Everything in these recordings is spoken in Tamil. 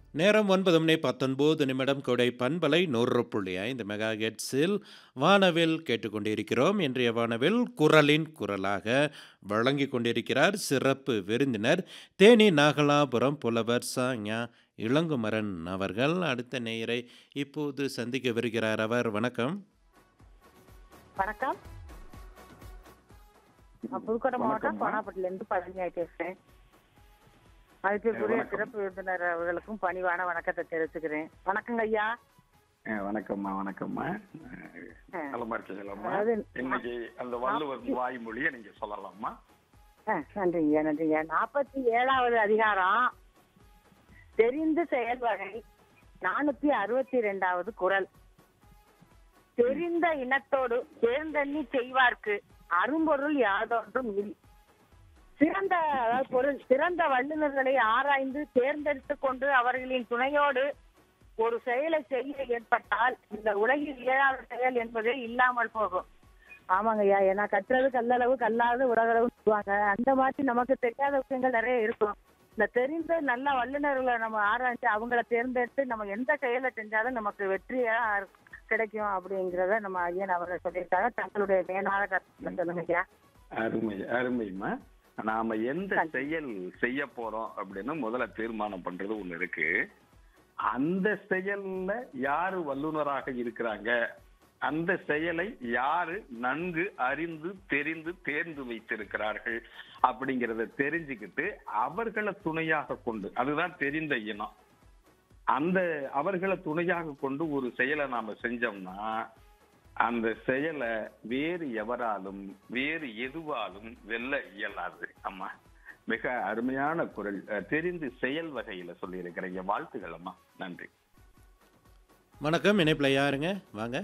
நேரம் ஒன்பது மணி பத்தொன்பது நிமிடம் கொடை பண்பலை நூறு புள்ளி ஐந்து மெகா ஹெட்ஸில் வானவில் கேட்டுக்கொண்டிருக்கிறோம் இன்றைய வானவில் குரலின் குரலாக வழங்கி கொண்டிருக்கிறார் சிறப்பு விருந்தினர் தேனி நாகலாபுரம் புலவர் ச ஞா இளங்குமரன் அவர்கள் அடுத்த நேயரை இப்போது சந்திக்கவிருக்கிறார் அவர் வணக்கம் வணக்கம் நான் புதுக்கோட்டை மாவட்டம் கோனாப்பட்டில இருந்து பழனியாய் பேசுறேன் மதிப்பிற்குரிய சிறப்பு விருந்தினர் அவர்களுக்கும் பணிவான வணக்கத்தை தெரிவிச்சுக்கிறேன் வணக்கங்க ஐயா ஆ, வணக்கம்மா வணக்கம்மா ஆ. நலமா இருக்கீங்களாம்மா அதாவது இன்னைக்கு அந்த வள்ளுவர் வாய்மொழியை நீங்க சொல்லலாமா ஆ, நன்றிங்க நன்றிங்க நாற்பத்தி ஏழாவது அதிகாரம் தெரிந்து செயல் வகை நானூத்தி அறுபத்தி ரெண்டாவது குரல் தெரிந்த இனத்தோடு சேர்ந்தண்ணி செய்வார்க்கு அரும்பொருள் யாதொன்றும் இல் சிறந்த அதாவது பொருள் சிறந்த வல்லுநர்களை ஆராய்ந்து தேர்ந்தெடுத்து கொண்டு அவர்களின் துணையோடு ஒரு செயலை செய்ய ஏற்பட்டால் இந்த உலகில் இயலாத செயல் என்பதே இல்லாமல் போகும் ஆமாங்க ஐயா ஏன்னா கற்றது கல்லளவு கல்லாத உலகளவு சொல்லுவாங்க அந்த மாதிரி நமக்கு தெரியாத விஷயங்கள் நிறைய இருக்கும் இந்த தெரிந்த நல்ல வல்லுநர்களை நம்ம ஆராய்ச்சி அவங்கள தேர்ந்தெடுத்து நம்ம எந்த செயலை செஞ்சாலும் நமக்கு வெற்றியா கிடைக்கும் அப்படிங்கிறத நம்ம ஐயன் அவர்கள் சொல்லியிருக்காங்க தங்களுடைய மேலான கருத்தை சொல்லுங்க ஐயா அருமை அருமைம்மா நாம எந்த செயல் செய்ய போறோம் அப்படின்னு முதல்ல தீர்மானம் பண்றது ஒண்ணு இருக்கு அந்த செயல்ல யாரு வல்லுனராக இருக்கிறாங்க அந்த செயலை யாரு நன்கு அறிந்து தெரிந்து தேர்ந்து வைத்திருக்கிறார்கள் அப்படிங்கறத தெரிஞ்சுக்கிட்டு அவர்களை துணையாக கொண்டு அதுதான் தெரிந்த இனம் அந்த அவர்களை துணையாக கொண்டு ஒரு செயலை நாம செஞ்சோம்னா அந்த செயலை வேறு எவராலும் வேறு எதுவாலும் வெல்ல இயலாது அம்மா மிக அருமையான குரல் அஹ், தெரிந்து செயல் வகையில சொல்லி இருக்கிறீங்க வாழ்த்துக்கள் அம்மா நன்றி வணக்கம் இணைப்பில் யாருங்க வாங்க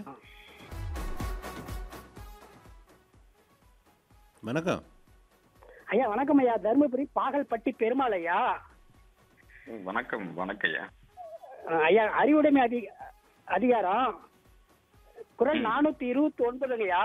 வணக்கம் ஐயா வணக்கம் ஐயா தருமபுரி பாகல்பட்டி பெருமாள் ஐயா ம், வணக்கம் வணக்கய்யா அஹ் ஐயா அறிவுடைமை அதி அதிகாரம் குரல் நானூத்தி இருபத்தி ஒன்பதுங்கய்யா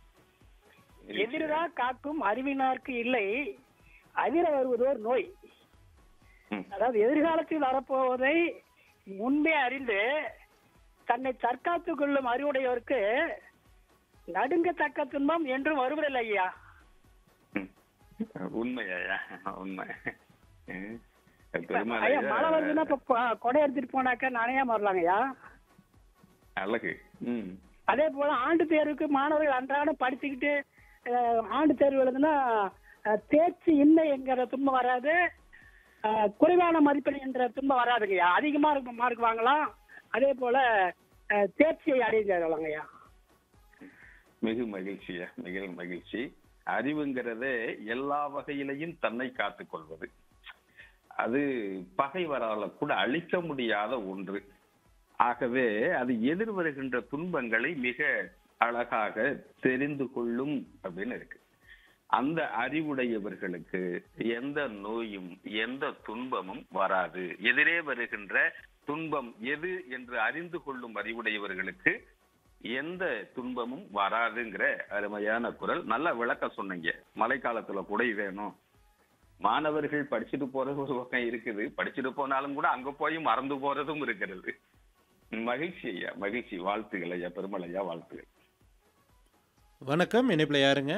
எதிரா காக்கும் அறிவினார்க்கு இல்லை அதிர வருவதோர் நோய் ம், அதாவது எதிர்காலத்தில் வரப்போவதை முன்பே அறிந்து தன்னை தற்காத்துக் கொள்ளும் அறிவுடையவருக்கு நடுங்கத்தக்க துன்பம் என்றும் வருவதில்லை ஐயா ம். உண்மையா உண்மை ம். ஐயா பெருமாளையா மழை வருதுன்னா இப்ப கொ- கொடை எடுத்துட்டு போனாக்கா நனையாம வரலாங்க ஐயா அழகு ம் அதே போல ஆண்டு தேர்வுக்கு மாணவர்கள் அன்றாடம் படிச்சுக்கிட்டு அஹ், ஆண்டு தேர்வு எழுதுனா அஹ், தேர்ச்சி இல்லை என்கிற துன்பம் வராது அஹ், குறைவான மதிப்பெண் என்ற துன்பம் வராதுங்கய்யா அதிகமா இருக்கும் மார்க் வாங்கலாம் அதே போல அஹ், தேர்ச்சியை அடைஞ்சிடலாங்கய்யா மிகு மகிழ்ச்சியா மிக மகிழ்ச்சி அறிவுங்கிறதே எல்லா வகையிலையும் தன்னை காத்துக் கொள்வது அது பகைவரால கூட அழிக்க முடியாத ஒன்று ஆகவே அது எதிர் வருகின்ற துன்பங்களை மிக அழகாக தெரிந்து கொள்ளும் அப்படின்னு இருக்கு அந்த அறிவுடையவர்களுக்கு எந்த நோயும் எந்த துன்பமும் வராது எதிரே வருகின்ற துன்பம் எது என்று அறிந்து கொள்ளும் அறிவுடையவர்களுக்கு எந்த துன்பமும் வராதுங்கிற அருமையான குரல் நல்ல விளக்கம் சொன்னீங்க மழைக்காலத்துல குடை வேணும் மாணவர்கள் படிச்சுட்டு போறது ஒரு பக்கம் இருக்குது படிச்சுட்டு போனாலும் கூட அங்க போய் மறந்து போறதும் இருக்கிறது மகிழ்ச்சி ஐயா மகிழ்ச்சி வாழ்த்துக்கள் ஐயா பெருமல் ஐயா வாழ்த்துக்கள் வணக்கம் இணைப்பில் யாருங்க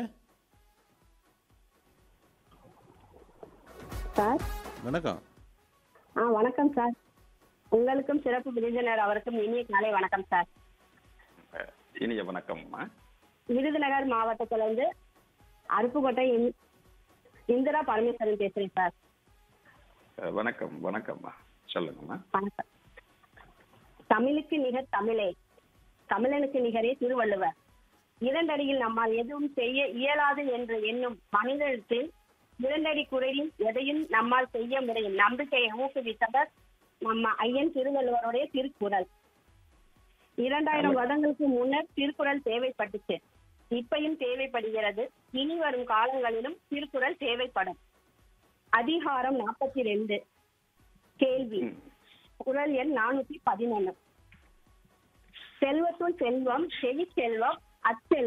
சார் வணக்கம் ஆ வணக்கம் சார் உங்களுக்கும் சிறப்பு விருந்தினர் அவருக்கும் இனிய காலை வணக்கம் சார் அஹ், இனிய வணக்கம்மா விருதுநகர் மாவட்டத்திலிருந்து அருப்புக்கோட்டை இந்- இந்திரா பரமேஸ்வரன் பேசுறேன் சார் அஹ், வணக்கம் வணக்கம்மா சொல்லுங்கம்மா வணக்கம் தமிழுக்கு நிகர் தமிழே தமிழனுக்கு நிகரே திருவள்ளுவர் இரண்டடியில் நம்மால் எதுவும் செய்ய இயலாது என்று எண்ணும் மனிதனுக்கு இரண்டடி குரலில் எதையும் நம்மால் செய்ய முடியும் நம்பிக்கையை ஊக்குவித்தவர் நம்ம ஐயன் திருவள்ளுவருடைய திருக்குறள் இரண்டாயிரம் வருடங்களுக்கு முன்னர் திருக்குறள் தேவைப்பட்டுச்சு இப்பையும் தேவைப்படுகிறது இனி வரும் காலங்களிலும் திருக்குறள் தேவைப்படும் அதிகாரம் நாற்பத்தி ரெண்டு கேள்வி ம். குரல் எண் நானூத்தி பதினொன்னு செல்வத்துள் செல்வம் செவி செல்வம் அச்செல்வம்